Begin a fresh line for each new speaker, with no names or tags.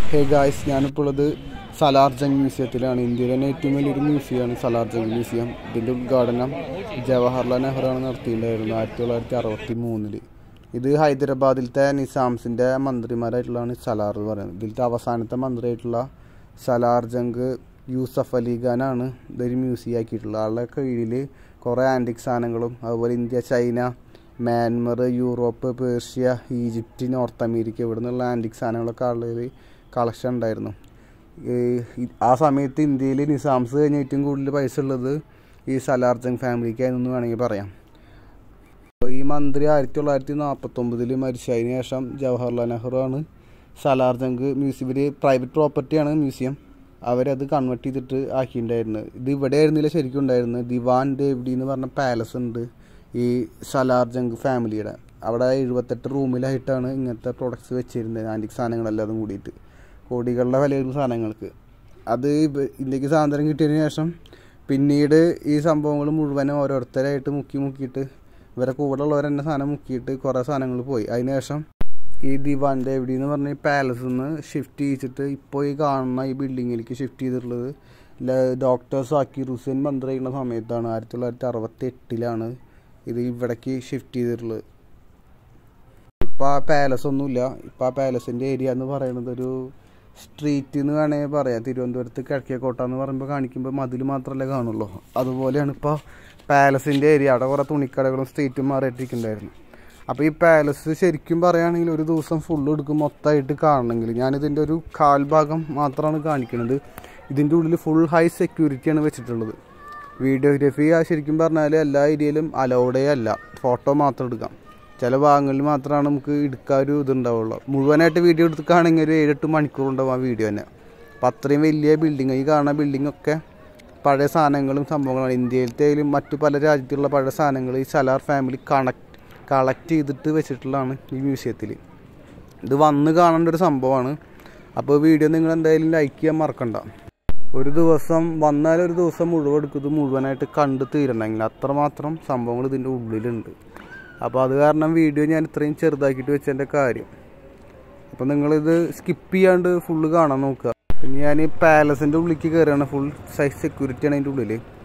hey guys ഞാനിപ്പോൾ ഉള്ളത് സലാർജംഗ് മ്യൂസിയത്തിലാണ് ഇന്ത്യയിലെ തന്നെ ഏറ്റവും വലിയൊരു മ്യൂസിയമാണ് സലാർജംഗ് മ്യൂസിയം ഇതിൻ്റെ ഉദ്ഘാടനം ജവഹർലാൽ നെഹ്റുവാണ് നടത്തിയിട്ടുണ്ടായിരുന്നത് ആയിരത്തി തൊള്ളായിരത്തി അറുപത്തി മൂന്നില് ഇത് ഹൈദരാബാദിലത്തെ നിസാംസിൻ്റെ മന്ത്രിമാരായിട്ടുള്ളതാണ് സലാർ എന്ന് പറയുന്നത് ഇതിലത്തെ അവസാനത്തെ മന്ത്രിയായിട്ടുള്ള സലാർജംഗ് യൂസഫ് അലി ഖാനാണ് ഇതൊരു മ്യൂസിയം ആക്കിയിട്ടുള്ളത് ആളുടെ കീഴിൽ കുറേ ആൻറ്റിക് സാധനങ്ങളും അതുപോലെ India China Myanmar Europe Persia Egypt North America ഇവിടെ നിന്നുള്ള ആൻറ്റിക് സാധനങ്ങളൊക്കെ ആളുകൾ കളക്ഷൻ ഉണ്ടായിരുന്നു ഈ ആ സമയത്ത് ഇന്ത്യയിൽ നിസാംസ് കഴിഞ്ഞ ഏറ്റവും കൂടുതൽ പൈസ ഉള്ളത് ഈ സലാർജംഗ് ഫാമിലിക്കായിരുന്നു വേണമെങ്കിൽ പറയാം ഈ മന്ത്രി ആയിരത്തി തൊള്ളായിരത്തി നാൽപ്പത്തൊമ്പതിൽ മരിച്ചതിന് ശേഷം ജവഹർലാൽ നെഹ്റു ആണ് സലാർജംഗ് മ്യൂസിയം ഇവർ പ്രൈവറ്റ് പ്രോപ്പർട്ടിയാണ് മ്യൂസിയം അവരത് കൺവേർട്ട് ചെയ്തിട്ട് ആക്കിയിട്ടുണ്ടായിരുന്നത് ഇത് ഇവിടെ ആയിരുന്നില്ല ശരിക്കും ഉണ്ടായിരുന്നത് ദിവാൻ ദേവ്ഡി എന്ന് പറഞ്ഞ പാലസ് ഉണ്ട് ഈ സലാർജംഗ് ഫാമിലിയുടെ അവിടെ എഴുപത്തെട്ട് റൂമിലായിട്ടാണ് ഇങ്ങനത്തെ പ്രൊഡക്ട്സ് വെച്ചിരുന്നത് ആൻറ്റിക് സാധനങ്ങളെല്ലാം കൂടിയിട്ട് കോടികളുടെ വിലയുള്ള സാധനങ്ങൾക്ക് അത് ഇന്ത്യക്ക് സ്വാതന്ത്ര്യം കിട്ടിയതിന് ശേഷം പിന്നീട് ഈ സംഭവങ്ങൾ മുഴുവനും ഓരോരുത്തരായിട്ട് മുക്കി മുക്കിയിട്ട് ഇവരെ കൂടെ ഉള്ളവർ തന്നെ സാധനം മുക്കിയിട്ട് കുറേ സാധനങ്ങൾ പോയി അതിനുശേഷം ഈ ദിവാൻ ദേവ്ഡി എന്ന് പറഞ്ഞ ഈ പാലസിൽ നിന്ന് ഷിഫ്റ്റ് ചെയ്യിച്ചിട്ട് ഇപ്പോൾ ഈ കാണുന്ന ഈ ബിൽഡിങ്ങിലേക്ക് ഷിഫ്റ്റ് ചെയ്തിട്ടുള്ളത് ഡോക്ടർ സാക്കിർ ഹുസൈൻ മന്ത്രി ചെയ്യുന്ന സമയത്താണ് ആയിരത്തി തൊള്ളായിരത്തി അറുപത്തി എട്ടിലാണ് ഇത് ഇവിടേക്ക് ഷിഫ്റ്റ് ചെയ്തിട്ടുള്ളത് ഇപ്പോൾ ആ പാലസ് ഒന്നുമില്ല ഇപ്പോൾ ആ പാലസിൻ്റെ ഏരിയ എന്ന് പറയുന്നത് ഒരു സ്ട്രീറ്റ് എന്ന് വേണമെങ്കിൽ പറയാം തിരുവനന്തപുരത്ത് കിഴക്കേക്കോട്ട എന്ന് പറയുമ്പോൾ കാണിക്കുമ്പോൾ മതിൽ മാത്രമല്ലേ കാണുള്ളൂ അതുപോലെയാണ് ഇപ്പോൾ പാലസിൻ്റെ ഏരിയ അവിടെ കുറേ തുണിക്കടകളും സ്ട്രീറ്റും മാറിയിട്ടിരിക്കുന്നുണ്ടായിരുന്നു അപ്പോൾ ഈ പാലസ് ശരിക്കും പറയുകയാണെങ്കിൽ ഒരു ദിവസം ഫുള്ള് എടുക്കും മൊത്തമായിട്ട് കാണണമെങ്കിൽ ഞാനിതിൻ്റെ ഒരു കാൽഭാഗം മാത്രമാണ് കാണിക്കുന്നത് ഇതിൻ്റെ ഉള്ളിൽ ഫുൾ ഹൈ സെക്യൂരിറ്റിയാണ് വെച്ചിട്ടുള്ളത് വീഡിയോഗ്രാഫി ശരിക്കും പറഞ്ഞാൽ എല്ലാ ഏരിയയിലും അലൗഡേ അല്ല ഫോട്ടോ മാത്രം എടുക്കാം ചില ഭാഗങ്ങളിൽ മാത്രമാണ് നമുക്ക് എടുക്കാൻ ഒരു ഇതുണ്ടാവുള്ളൂ മുഴുവനായിട്ട് വീഡിയോ എടുക്കുകയാണെങ്കിൽ ഒരു ഏഴെട്ട് മണിക്കൂർ ഉണ്ടാവും ആ വീഡിയോ തന്നെ അപ്പോൾ അത്രയും വലിയ ബിൽഡിങ് ഈ കാണുന്ന ബിൽഡിംഗ് ഒക്കെ പഴയ സാധനങ്ങളും സംഭവങ്ങളാണ് ഇന്ത്യയിലത്തെയും മറ്റു പല രാജ്യത്തുള്ള പഴയ സാധനങ്ങൾ ഈ സലാർ ഫാമിലി കണക്ട് കളക്ട് ചെയ്തിട്ട് വെച്ചിട്ടുള്ളതാണ് ഈ മ്യൂസിയത്തിൽ ഇത് വന്ന് കാണേണ്ട ഒരു സംഭവമാണ് അപ്പോൾ വീഡിയോ നിങ്ങൾ എന്തായാലും ലൈക്ക് ചെയ്യാൻ മറക്കണ്ട ഒരു ദിവസം വന്നാൽ ഒരു ദിവസം മുഴുവൻ എടുക്കുന്നത് മുഴുവനായിട്ട് കണ്ട് തീരണമെങ്കിൽ അത്രമാത്രം സംഭവങ്ങൾ ഇതിൻ്റെ ഉള്ളിലുണ്ട് അപ്പോൾ അത് കാരണം വീഡിയോ ഞാൻ ഇത്രയും ചെറുതാക്കിയിട്ട് വെച്ചതിൻ്റെ കാര്യം അപ്പോൾ നിങ്ങളിത് സ്കിപ്പ് ചെയ്യാണ്ട് ഫുള്ള് കാണാൻ നോക്കുക പിന്നെ ഞാൻ ഈ പാലസിൻ്റെ ഉള്ളിലേക്ക് കയറുകയാണ് ഫുൾ സൈസ് സെക്യൂരിറ്റിയാണ് അതിൻ്റെ ഉള്ളിൽ